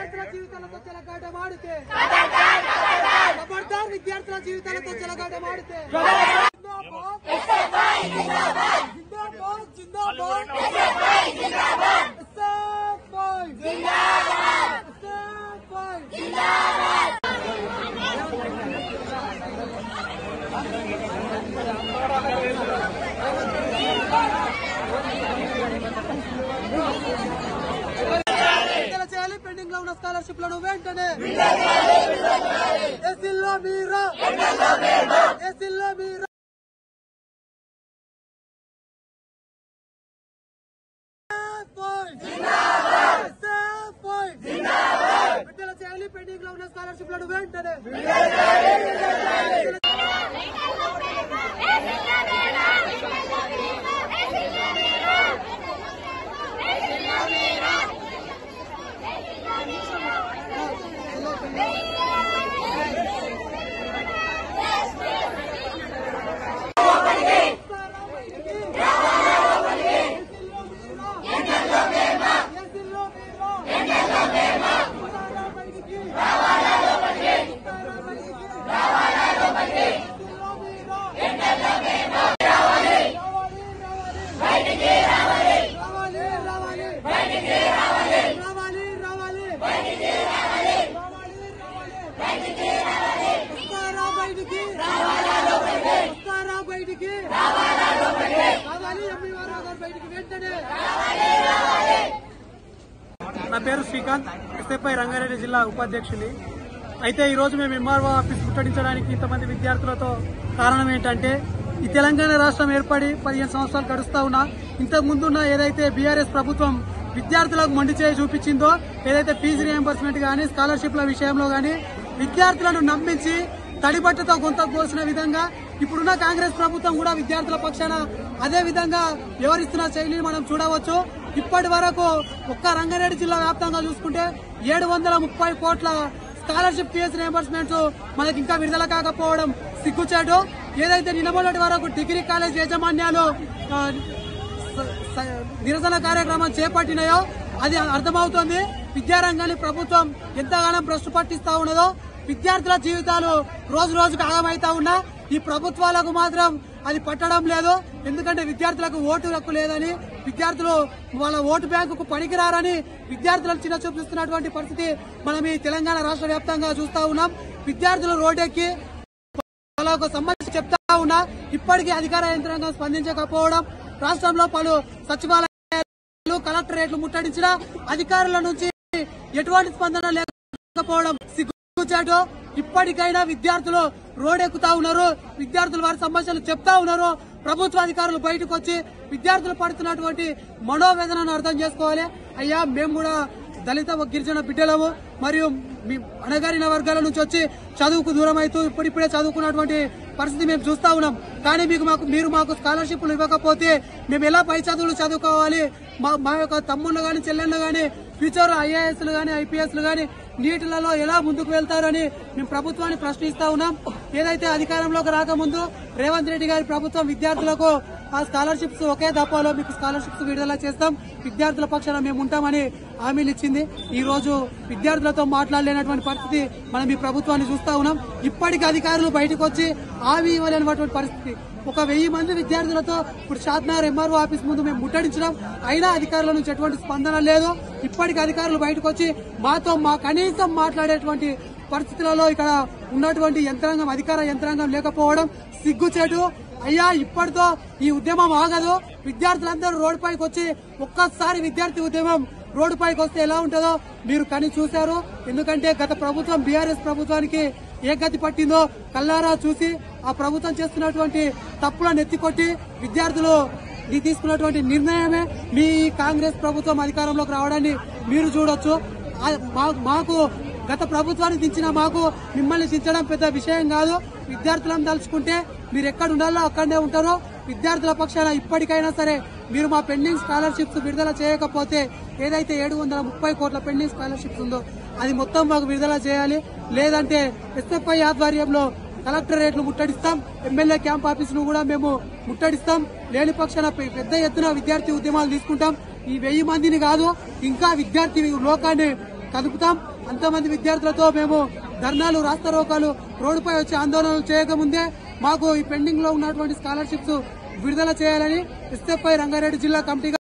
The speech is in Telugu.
విద్యార్థుల జీవితాలతో చెలగాట మాడితే ఖబర్దార్ విద్యార్థుల జీవితాలతో చెలగాట మాడితే జిందాబాద్ జిందాబాద్ జిందాబాద్ ఎస్ఎఫ్ఐ ఎస్ఎఫ్ఐ విడుదల చేయాలి పెండింగ్ లో ఉన్న స్కాలర్షిప్ లను వెంటనే ఎస్సీల్లో మీరా ఎస్సీల్లో మీరా విడుదల చేయాలి పెండింగ్ లో ఉన్న స్కాలర్షిప్ లను వెంటనే బయటికి రావాలి ఎంపీ గారు బయటికి వెంటనే నా పేరు శ్రీకాంత్ ఎస్ఎఫ్ఐ రంగారెడ్డి జిల్లా ఉపాధ్యక్షుని అయితే ఈ రోజు మేము ఎంఆర్ఓ ఆఫీస్ ముట్టడించడానికి ఇంతమంది విద్యార్థులతో కారణం ఏంటంటే ఈ తెలంగాణ రాష్ట్రం ఏర్పడి పదిహేను సంవత్సరాలు గడుస్తా ఉన్నా ఇంతకు ముందున్న ఏదైతే బీఆర్ఎస్ ప్రభుత్వం విద్యార్థులకు మొండి చేయి చూపించిందో ఏదైతే ఫీజు రియంబర్స్మెంట్ గానీ స్కాలర్షిప్ల విషయంలో గానీ విద్యార్థులను నమ్మించి తడిబట్టతో గొంత కోసిన విధంగా ఇప్పుడున్న కాంగ్రెస్ ప్రభుత్వం కూడా విద్యార్థుల పక్షాన అదే విధంగా వ్యవహరిస్తున్న శైలిని మనం చూడవచ్చు ఇప్పటి వరకు ఒక్క రంగారెడ్డి జిల్లా వ్యాప్తంగా చూసుకుంటే ఏడు వందల ముప్పై కోట్ల స్కాలర్షిప్ ఫీజు రియంబర్స్మెంట్స్ మనకి ఇంకా విడుదల కాకపోవడం సిగ్గుచేటు ఏదైతే నిలబడినటి వరకు డిగ్రీ కాలేజ్ యాజమాన్యాలు ఆ, స- స- నిరసన కార్యక్రమం చేపట్టినాయో అది అర్థమవుతోంది విద్యారంగాన్ని ప్రభుత్వం ఎంతగానో భ్రష్టు పట్టిస్తా ఉన్నదో విద్యార్థుల జీవితాలు రోజు రోజుకు ఆగమైతా ఉన్నా ఈ ప్రభుత్వాలకు మాత్రం అది పట్టడం లేదు ఎందుకంటే విద్యార్థులకు ఓటు హక్కు లేదని విద్యార్థులు వాళ్ళ ఓటు బ్యాంకుకు పనికిరారని విద్యార్థులను చిన్న చూపిస్తున్నటువంటి పరిస్థితి మనం ఈ తెలంగాణ రాష్ట్ర వ్యాప్తంగా చూస్తా ఉన్నాం విద్యార్థులు రోడ్డెక్కి వాళ్ళకు సంబంధించి చెప్తా ఉన్నా ఇప్పటికీ అధికార యంత్రాంగం స్పందించకపోవడం రాష్ట్రంలో పలు సచివాలయాలు కలెక్టరేట్లు ముట్టడించిన అధికారుల నుంచి ఎటువంటి స్పందన లేకపోవడం సిగ్గుచాటు ఇప్పటికైనా విద్యార్థులు రోడ్డెక్కుతా ఉన్నారు విద్యార్థులు వారి సమస్యలు చెప్తా ఉన్నారు ప్రభుత్వ అధికారులు బయటకు వచ్చి విద్యార్థులు పడుతున్నటువంటి మనోవేదనను అర్థం చేసుకోవాలి అయ్యా మేము కూడా దళిత గిరిజన బిడ్డలము మరియు మీ అణగారిన వర్గాల నుంచి వచ్చి చదువుకు దూరం అవుతూ ఇప్పుడిప్పుడే చదువుకున్నటువంటి పరిస్థితి మేము చూస్తా ఉన్నాం కానీ మీకు మాకు మీరు మాకు స్కాలర్షిప్లు ఇవ్వకపోతే మేము ఎలా పై చదువులు చదువుకోవాలి మా మా యొక్క తమ్ముళ్ళు గాని చెల్లెళ్ళు గాని ఫ్యూచర్ ఐఏఎస్లు గాని ఐపీఎస్లు గాని నీటిలలో ఎలా ముందుకు వెళ్తారని మేము ప్రభుత్వాన్ని ప్రశ్నిస్తా ఉన్నాం ఏదైతే అధికారంలోకి రాకముందు రేవంత్ రెడ్డి గారి ప్రభుత్వం విద్యార్థులకు ఆ స్కాలర్షిప్స్ ఒకే దఫాలో మీకు స్కాలర్షిప్స్ విడుదల చేస్తాం విద్యార్థుల పక్షాన మేము ఉంటామని హామీలు ఇచ్చింది ఈ రోజు విద్యార్థులతో మాట్లాడలేనటువంటి పరిస్థితి మనం ఈ ప్రభుత్వాన్ని చూస్తా ఉన్నాం ఇప్పటికీ అధికారులు బయటకు వచ్చి హామీ ఇవ్వలేనటువంటి పరిస్థితి ఒక వెయ్యి మంది విద్యార్థులతో ఇప్పుడు షాద్నగర్ ఎంఆర్ఓ ఆఫీస్ ముందు మేము ముట్టడించడం అయినా అధికారుల నుంచి ఎటువంటి స్పందన లేదు ఇప్పటికీ అధికారులు బయటకు వచ్చి మాతో మా కనీసం మాట్లాడేటువంటి పరిస్థితులలో ఇక్కడ ఉన్నటువంటి యంత్రాంగం అధికార యంత్రాంగం లేకపోవడం సిగ్గుచేటు అయ్యా ఇప్పటితో ఈ ఉద్యమం ఆగదు విద్యార్థులందరూ రోడ్డు పైకి వచ్చి ఒక్కసారి విద్యార్థి ఉద్యమం రోడ్డు పైకి వస్తే ఎలా ఉంటుందో మీరు కని చూశారు ఎందుకంటే గత ప్రభుత్వం బీఆర్ఎస్ ప్రభుత్వానికి ఏ గతి పట్టిందో కల్లారా చూసి ఆ ప్రభుత్వం చేస్తున్నటువంటి తప్పులను ఎత్తికొట్టి విద్యార్థులు ఇది తీసుకున్నటువంటి నిర్ణయమే మీ కాంగ్రెస్ ప్రభుత్వం అధికారంలోకి రావడాన్ని మీరు చూడొచ్చు ఆ- మా- మాకు గత ప్రభుత్వాన్ని దించిన మాకు మిమ్మల్ని దించడం పెద్ద విషయం కాదు విద్యార్థులను తలుచుకుంటే మీరు ఎక్కడ ఉండాలో అక్కడనే ఉంటారు విద్యార్థుల పక్షాన ఇప్పటికైనా సరే మీరు మా పెండింగ్ స్కాలర్షిప్స్ విడుదల చేయకపోతే ఏదైతే ఏడు వందల ముప్పై కోట్ల పెండింగ్ స్కాలర్షిప్స్ ఉందో అది మొత్తం మాకు విడుదల చేయాలి లేదంటే ఎస్ఎఫ్ఐ ఆధ్వర్యంలో కలెక్టరేట్లు ముట్టడిస్తాం ఎమ్మెల్యే క్యాంప్ ఆఫీసును కూడా మేము ముట్టడిస్తాం లేని పక్షాన పె- పెద్ద ఎత్తున విద్యార్థి ఉద్యమాలు తీసుకుంటాం ఈ వెయ్యి మందిని కాదు ఇంకా విద్యార్థి లోకాన్ని కదుపుతాం అంతమంది విద్యార్థులతో మేము ధర్నాలు రాస్తారోకాలు రోడ్డుపై వచ్చి ఆందోళనలు చేయకముందే మాకు ఈ పెండింగ్ లో ఉన్నటువంటి స్కాలర్షిప్స్ విడుదల చేయాలని ఎస్ఎఫ్ఐ రంగారెడ్డి జిల్లా కమిటీగా